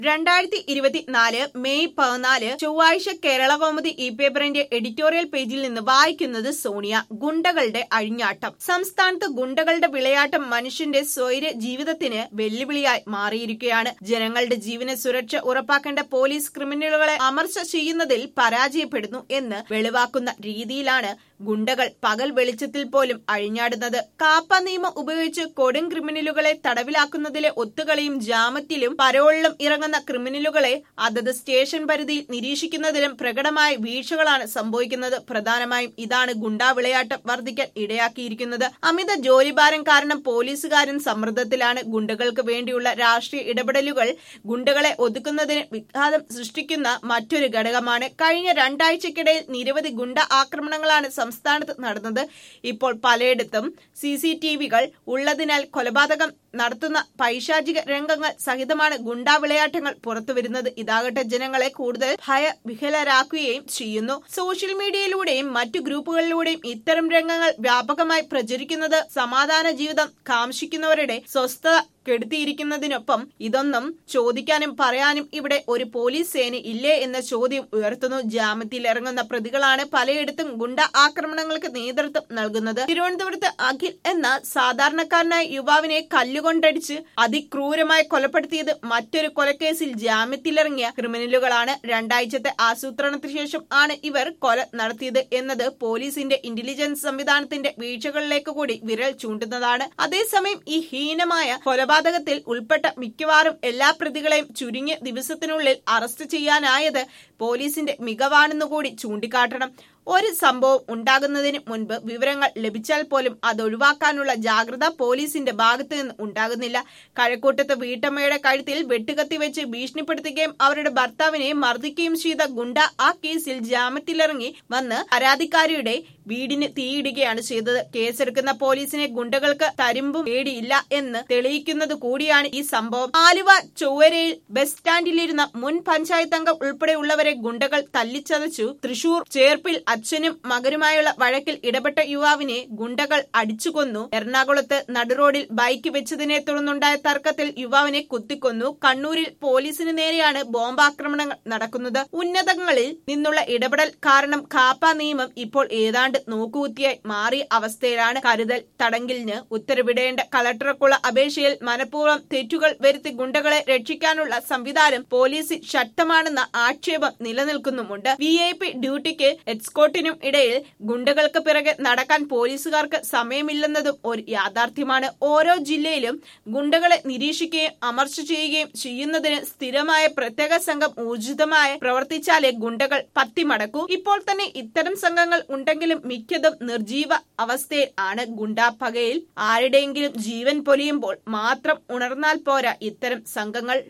രണ്ടായിരത്തി ഇരുപത്തിനാല് മെയ് പതിനാല് ചൊവ്വാഴ്ച കേരള കൗമുദി ഇ പേപ്പറിന്റെ എഡിറ്റോറിയൽ പേജിൽ നിന്ന് വായിക്കുന്നത് സോണിയ ഗുണ്ടകളുടെ അഴിഞ്ഞാട്ടം സംസ്ഥാനത്ത് ഗുണ്ടകളുടെ വിളയാട്ടം മനുഷ്യന്റെ സ്വൈര ജീവിതത്തിന് വെല്ലുവിളിയായി മാറിയിരിക്കുകയാണ് ജനങ്ങളുടെ ജീവന സുരക്ഷ ഉറപ്പാക്കേണ്ട പോലീസ് ക്രിമിനലുകളെ അമർച്ച ചെയ്യുന്നതിൽ പരാജയപ്പെടുന്നു എന്ന് വെളിവാക്കുന്ന രീതിയിലാണ് ഗുണ്ടകൾ പകൽ വെളിച്ചത്തിൽ പോലും അഴിഞ്ഞാടുന്നത് കാപ്പ നിയമം ഉപയോഗിച്ച് കൊടും ക്രിമിനലുകളെ തടവിലാക്കുന്നതിലെ ഒത്തുകളിയും ജാമത്തിലും പരോളിലും ഇറങ്ങുന്ന ക്രിമിനലുകളെ അതത് സ്റ്റേഷൻ പരിധിയിൽ നിരീക്ഷിക്കുന്നതിലും പ്രകടമായ വീഴ്ചകളാണ് സംഭവിക്കുന്നത് പ്രധാനമായും ഇതാണ് ഗുണ്ടാ വിളയാട്ടം വർദ്ധിക്കാൻ ഇടയാക്കിയിരിക്കുന്നത് അമിത ജോലിഭാരം കാരണം പോലീസുകാരൻ സമ്മർദ്ദത്തിലാണ് ഗുണ്ടകൾക്ക് വേണ്ടിയുള്ള രാഷ്ട്രീയ ഇടപെടലുകൾ ഗുണ്ടകളെ ഒതുക്കുന്നതിന് വിഘാതം സൃഷ്ടിക്കുന്ന മറ്റൊരു ഘടകമാണ് കഴിഞ്ഞ രണ്ടാഴ്ചക്കിടയിൽ നിരവധി ഗുണ്ട ആക്രമണങ്ങളാണ് സംസ്ഥാനത്ത് നടന്നത് ഇപ്പോൾ പലയിടത്തും സി സി ടി വികൾ ഉള്ളതിനാൽ കൊലപാതകം നടത്തുന്ന പൈശാചിക രംഗങ്ങൾ സഹിതമാണ് ഗുണ്ടാ വിളയാട്ടങ്ങൾ പുറത്തുവരുന്നത് ഇതാകട്ടെ ജനങ്ങളെ കൂടുതൽ ഭയവിഹലരാക്കുകയും ചെയ്യുന്നു സോഷ്യൽ മീഡിയയിലൂടെയും മറ്റു ഗ്രൂപ്പുകളിലൂടെയും ഇത്തരം രംഗങ്ങൾ വ്യാപകമായി പ്രചരിക്കുന്നത് സമാധാന ജീവിതം കാംക്ഷിക്കുന്നവരുടെ സ്വസ്ഥത കെടുത്തിയിരിക്കുന്നതിനൊപ്പം ഇതൊന്നും ചോദിക്കാനും പറയാനും ഇവിടെ ഒരു പോലീസ് സേന ഇല്ലേ എന്ന ചോദ്യം ഉയർത്തുന്നു ജാമ്യത്തിൽ ഇറങ്ങുന്ന പ്രതികളാണ് പലയിടത്തും ഗുണ്ട ആക്രമണങ്ങൾക്ക് നേതൃത്വം നൽകുന്നത് തിരുവനന്തപുരത്ത് അഖിൽ എന്ന സാധാരണക്കാരനായ യുവാവിനെ കല്ലുകൊണ്ടടിച്ച് അതിക്രൂരമായി കൊലപ്പെടുത്തിയത് മറ്റൊരു കൊലക്കേസിൽ ജാമ്യത്തിലിറങ്ങിയ ക്രിമിനലുകളാണ് രണ്ടാഴ്ചത്തെ ആസൂത്രണത്തിന് ശേഷം ആണ് ഇവർ കൊല നടത്തിയത് എന്നത് പോലീസിന്റെ ഇന്റലിജൻസ് സംവിധാനത്തിന്റെ വീഴ്ചകളിലേക്ക് കൂടി വിരൽ ചൂണ്ടുന്നതാണ് അതേസമയം ഈ ഹീനമായ കൊലപാതകത്തിൽ ഉൾപ്പെട്ട മിക്കവാറും എല്ലാ പ്രതികളെയും ചുരുങ്ങിയ ദിവസത്തിനുള്ളിൽ അറസ്റ്റ് ചെയ്യാനായത് പോലീസിന്റെ മികവാണെന്നുകൂടി ചൂണ്ടിക്കാട്ടണം ഒരു സംഭവം ഉണ്ടാകുന്നതിന് മുൻപ് വിവരങ്ങൾ ലഭിച്ചാൽ പോലും അത് ഒഴിവാക്കാനുള്ള ജാഗ്രത പോലീസിന്റെ ഭാഗത്തു നിന്ന് ഉണ്ടാകുന്നില്ല കഴക്കൂട്ടത്ത് വീട്ടമ്മയുടെ കഴുത്തിൽ വെട്ടുകത്തി വെച്ച് ഭീഷണിപ്പെടുത്തുകയും അവരുടെ ഭർത്താവിനെ മർദ്ദിക്കുകയും ചെയ്ത ഗുണ്ട ആ കേസിൽ ജാമ്യത്തിലിറങ്ങി വന്ന് പരാതിക്കാരിയുടെ വീടിന് തീയിടുകയാണ് ചെയ്തത് കേസെടുക്കുന്ന പോലീസിനെ ഗുണ്ടകൾക്ക് തരുമ്പും പേടിയില്ല എന്ന് തെളിയിക്കുന്നത് കൂടിയാണ് ഈ സംഭവം ആലുവ ചൊവ്വരയിൽ ബസ് സ്റ്റാൻഡിലിരുന്ന മുൻ പഞ്ചായത്ത് അംഗം ഉൾപ്പെടെയുള്ളവരെ ഗുണ്ടകൾ തല്ലിച്ചതച്ചു തൃശൂർ ചേർപ്പിൽ അച്ഛനും മകനുമായുള്ള വഴക്കിൽ ഇടപെട്ട യുവാവിനെ ഗുണ്ടകൾ അടിച്ചുകൊന്നു എറണാകുളത്ത് നടുറോഡിൽ ബൈക്ക് വെച്ചതിനെ തുടർന്നുണ്ടായ തർക്കത്തിൽ യുവാവിനെ കുത്തിക്കൊന്നു കണ്ണൂരിൽ പോലീസിന് നേരെയാണ് ബോംബാക്രമണങ്ങൾ നടക്കുന്നത് ഉന്നതങ്ങളിൽ നിന്നുള്ള ഇടപെടൽ കാരണം കാപ്പ നിയമം ഇപ്പോൾ ഏതാണ്ട് നോക്കുകുത്തിയായി മാറിയ അവസ്ഥയിലാണ് കരുതൽ തടങ്കലിന് ഉത്തരവിടേണ്ട കളക്ടർക്കുള്ള അപേക്ഷയിൽ മനഃപൂർവ്വം തെറ്റുകൾ വരുത്തി ഗുണ്ടകളെ രക്ഷിക്കാനുള്ള സംവിധാനം പോലീസിൽ ശക്തമാണെന്ന ആക്ഷേപം നിലനിൽക്കുന്നുമുണ്ട് വി ഐ പി ഡ്യൂട്ടിക്ക് എക്സ്കോട്ടിനും ഇടയിൽ ഗുണ്ടകൾക്ക് പിറകെ നടക്കാൻ പോലീസുകാർക്ക് സമയമില്ലെന്നതും ഒരു യാഥാർത്ഥ്യമാണ് ഓരോ ജില്ലയിലും ഗുണ്ടകളെ നിരീക്ഷിക്കുകയും അമർച്ച ചെയ്യുകയും ചെയ്യുന്നതിന് സ്ഥിരമായ പ്രത്യേക സംഘം ഊർജിതമായി പ്രവർത്തിച്ചാലേ ഗുണ്ടകൾ പത്തിമടക്കൂ ഇപ്പോൾ തന്നെ ഇത്തരം സംഘങ്ങൾ ഉണ്ടെങ്കിലും മിക്കതും നിർജീവ അവസ്ഥയിൽ ആണ് ഗുണ്ടാപ്പകയിൽ ആരുടെയെങ്കിലും ജീവൻ പൊലിയുമ്പോൾ മാത്രം ഉണർന്നാൽ പോരാ ഇത്തരം സംഘങ്ങൾ